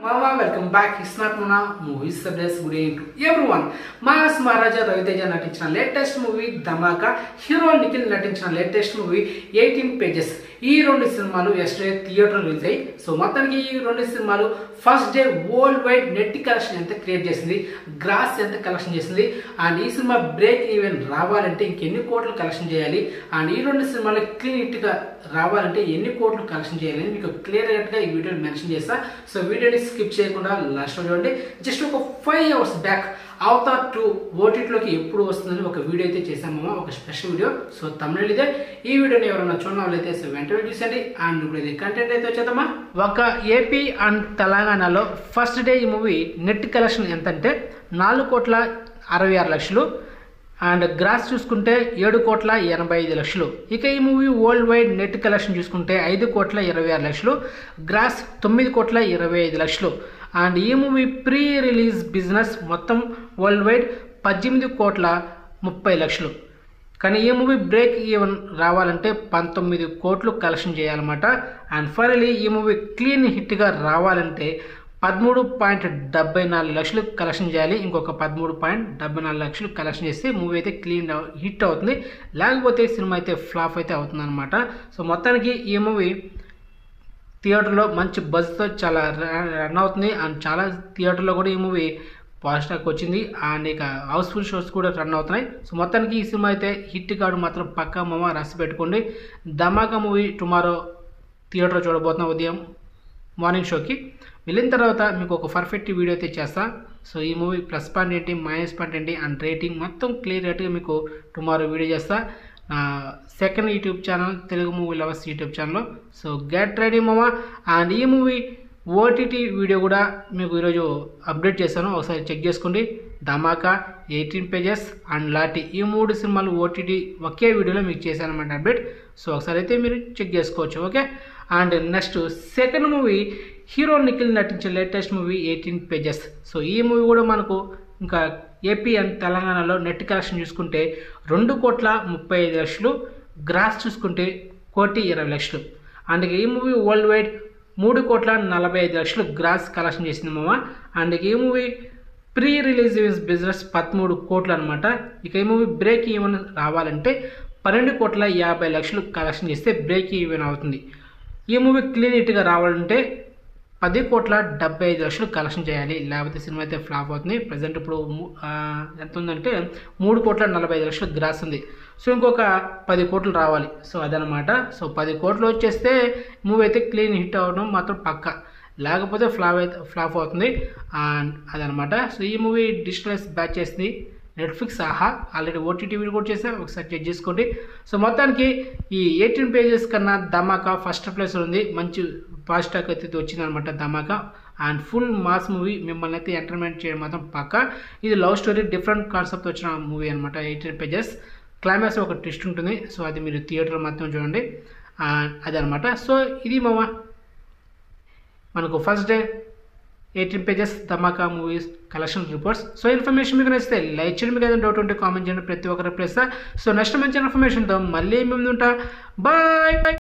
మామా welcome back ఇస్ నాట్ మునా movies subjects good to every one mass Maharaja Raviteja నటించిన latest movie Dhamaka hero Nikhil నటించిన లేటెస్ట్ మూవీ ఎయిటీన్ పేజెస్ ఈ రెండు సినిమాలు ఎస్టర్డే థియేటర్ రిలీజ్ అయ్యి సో మొత్తానికి ఈ రెండు సినిమాలు first day world wide net collection ఎంత క్రియేట్ చేసింది గ్రాస్ ఎంత కలెక్షన్ చేసింది అండ్ ఈ సినిమా బ్రేక్ ఈవెన్ రావాలంటే ఇంకెన్ని కోట్లు కలెక్షన్ చేయాలి అండ్ ఈ రెండు సినిమాలు క్లీన్ హిట్గా రావాలంటే ఎన్ని కోట్లు కలెక్షన్ చేయాలి మీకు క్లియర్ గా ఈ వీడియోని మెన్షన్ చేస్తా సో వీడియోని స్కిప్ చేయకుండా లాస్ట్ చూడండి జస్ట్ ఒక five hours back Avatar two ఓటీటీలోకి ఎప్పుడు వస్తుందని ఒక వీడియో అయితే చేశాము ఒక స్పెషల్ వీడియో సో తమిళ ఇదే ఈ వీడియోని ఎవరైనా చూడడం వాళ్ళైతే సో వెంటనే చూసండి అండ్ ఇప్పుడు ఇది కంటెంట్ అయితే వచ్చేద్దామా ఒక ఏపీ అండ్ తెలంగాణలో ఫస్ట్ డే ఈ మూవీ నెట్ కలెక్షన్ ఎంత అంటే నాలుగు కోట్ల అరవై ఆరు లక్షలు అండ్ గ్రాస్ చూసుకుంటే ఏడు కోట్ల ఎనభై ఐదు లక్షలు ఇక ఈ movie world wide net collection చూసుకుంటే ఐదు కోట్ల ఇరవై ఆరు లక్షలు గ్రాస్ తొమ్మిది కోట్ల ఇరవై ఐదు లక్షలు అండ్ ఈ మూవీ ప్రీ రిలీజ్ బిజినెస్ మొత్తం వరల్డ్ వైడ్ పద్దెనిమిది కోట్ల ముప్పై లక్షలు కానీ ఈ మూవీ బ్రేక్ ఈవెన్ రావాలంటే పంతొమ్మిది కోట్లు కలెక్షన్ చేయాలన్నమాట అండ్ ఫైనలీ ఈ మూవీ క్లీన్ హిట్గా రావాలంటే పదమూడు పాయింట్ డెబ్బై నాలుగు లక్షలు కలెక్షన్ చేయాలి ఇంకొక పదమూడు పాయింట్ డెబ్బై నాలుగు లక్షలు కలెక్షన్ చేస్తే మూవీ అయితే క్లీన్ హిట్ అవుతుంది లేకపోతే సినిమా అయితే ఫ్లాప్ అయితే అవుతుంది అనమాట సో మొత్తానికి ఈ మూవీ థియేటర్లో మంచి బజ్తో చాలా రన్ అవుతుంది అండ్ చాలా థియేటర్లో కూడా ఈ మూవీ పాజిటివ్కి వచ్చింది అండ్ ఇక హౌస్ఫుల్ షోస్ కూడా రన్ అవుతున్నాయి సో మొత్తానికి ఈ సినిమా అయితే హిట్ కాడు మాత్రం పక్కా మమ్మ రాసి పెట్టుకోండి ధమాకా మూవీ టుమారో థియేటర్లో చూడబోతున్నాం ఉదయం మార్నింగ్ షోకి వెళ్ళిన తర్వాత మీకు ఒక పర్ఫెక్ట్ వీడియో అయితే చేస్తా సో ఈ మూవీ ప్లస్ పాయింట్ ఏంటి మైనస్ పాయింట్ ఏంటి అండ్ రేటింగ్ మొత్తం క్లియర్ రేట్గా మీకు టుమారో వీడియో చేస్తా నా second YouTube channel Telugu movie lovers YouTube channel so get ready మామా అండ్ ఈ మూవీ ఓటీటీ వీడియో కూడా మీకు ఈరోజు అప్డేట్ చేశాను ఒకసారి చెక్ చేసుకోండి ధమాకా ఎయిటీన్ పేజెస్ అండ్ లాటి ఈ మూడు సినిమాలు ఓటీటీ ఒకే వీడియోలో మీకు చేశాను అనమాట అప్డేట్ సో ఒకసారి అయితే మీరు చెక్ చేసుకోవచ్చు okay and next second movie hero Nikhil నటించే latest movie eighteen pages so ఈ మూవీ కూడా మనకు ఇంకా ఏపీ అండ్ తెలంగాణలో నెట్ కలెక్షన్ చూసుకుంటే రెండు కోట్ల ముప్పై ఐదు లక్షలు గ్రాస్ చూసుకుంటే కోటి ఇరవై లక్షలు అండ్ ఈ మూవీ వరల్డ్ వైడ్ మూడు కోట్ల నలభై ఐదు లక్షలు గ్రాస్ కలెక్షన్ చేసింది మామ అండ్ ఈ మూవీ ప్రీ రిలీజ్ బిజినెస్ పదమూడు కోట్లు అనమాట ఇక ఈ మూవీ బ్రేక్ ఈవెన్ రావాలంటే పన్నెండు కోట్ల యాభై లక్షలు కలెక్షన్ చేస్తే బ్రేక్ ఈవెన్ అవుతుంది ఈ మూవీ క్లీన్ హిట్గా రావాలంటే పది కోట్ల డెబ్బై ఐదు లక్షలు కలెక్షన్ చేయాలి లేకపోతే సినిమా అయితే ఫ్లాప్ అవుతుంది ప్రజెంట్ ఇప్పుడు ఎంత ఉందంటే మూడు కోట్ల నలభై ఐదు లక్షలు గ్రాస్ ఉంది సో ఇంకొక పది కోట్లు రావాలి సో అదనమాట సో పది కోట్లు వచ్చేస్తే మూవీ అయితే క్లీన్ హిట్ అవ్వడం మాత్రం పక్క లేకపోతే ఫ్లాప్ అయితే ఫ్లాప్ అవుతుంది అండ్ అదనమాట సో ఈ మూవీ డిజిటలైజ్ బ్యాచ్ చేసింది Netflix Aha already OTT video కూడా చేసా ఒకసారి చెక్ చేసుకోండి సో మొత్తానికి ఈ ఎయిటీన్ పేజెస్ కన్నా ధమాకా ఫస్ట్ ప్లేస్ ఉంది మంచి పాజిటివ్ అయితే వచ్చిందనమాట Dhamaka and full mass movie మిమ్మల్ని అయితే ఎంటర్టైన్మెంట్ చేయడం మాత్రం పక్క ఇది లవ్ స్టోరీ డిఫరెంట్ కాన్సెప్ట్ వచ్చిన మూవీ అనమాట ఎయిటీన్ పేజెస్ క్లైమాక్స్ ఒక ట్విస్ట్ ఉంటుంది సో అది మీరు థియేటర్ మాత్రం చూడండి అదనమాట సో ఇది మామ మనకు first day eighteen pages Dhamaka movies collection reports so information మీకు నచ్చితే లైక్ చేయండి మీకు ఏదైనా డౌట్ ఉంటే కామెంట్ చేయండి ప్రతి ఒక్కరు ప్లేస్ సో నెక్స్ట్ మంచి ఇన్ఫర్మేషన్తో మళ్ళీ మేము ఉంటా బాయ్